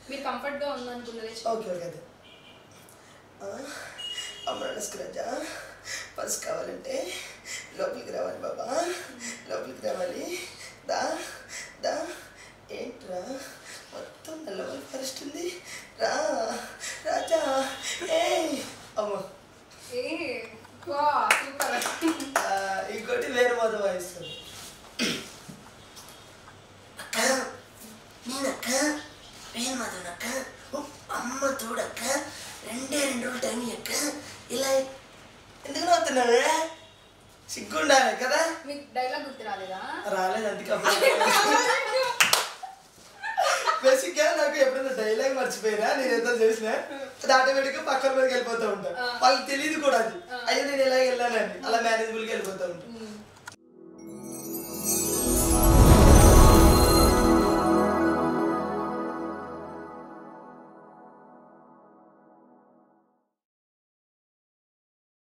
మీరు కంఫర్ట్ గా ఉందనుకున్నదే చెప్పండి. ఓకే ఓకే అదే ఆ, అమ్మ నమస్కరాజా పర్స్ కావాలంటే లోపలికి రావాలి బాబా లోపలికి రావాలి దా దా ఏంట్రా మొత్తం నల్లవల్ పరిస్తుంది రా రాజా ఏ అమ్మ ఏ వా సూపర్ ఆ, ఇంకోటి వేరే మతం వాయిస్తుంది అక్క నేనక్క వేరు మాధవన్ అక్క ఓ, అమ్మ తోడక్క రెండే రెండు రోజులు టైం అక్క ఇలా ఎందుకు నవ్వుతున్నాడు సిగ్గుండాలి కదా మీకు డైలాగ్ గుర్తు రాలేదా రాలేదు అందుకే బేసిక్గా నాకు ఎప్పుడైనా డైలాగ్ మర్చిపోయినా నేను ఎంత చేసినా అది ఆటోమేటిక్గా పక్కన మీదకి వెళ్ళిపోతూ ఉంటా ఆ. వాళ్ళకి తెలియదు కూడా అది ఆ. అయ్యో నేను ఇలా వెళ్ళానని అలా మేనేజబుల్గా వెళ్ళిపోతూ ఉంటా మ్మ్.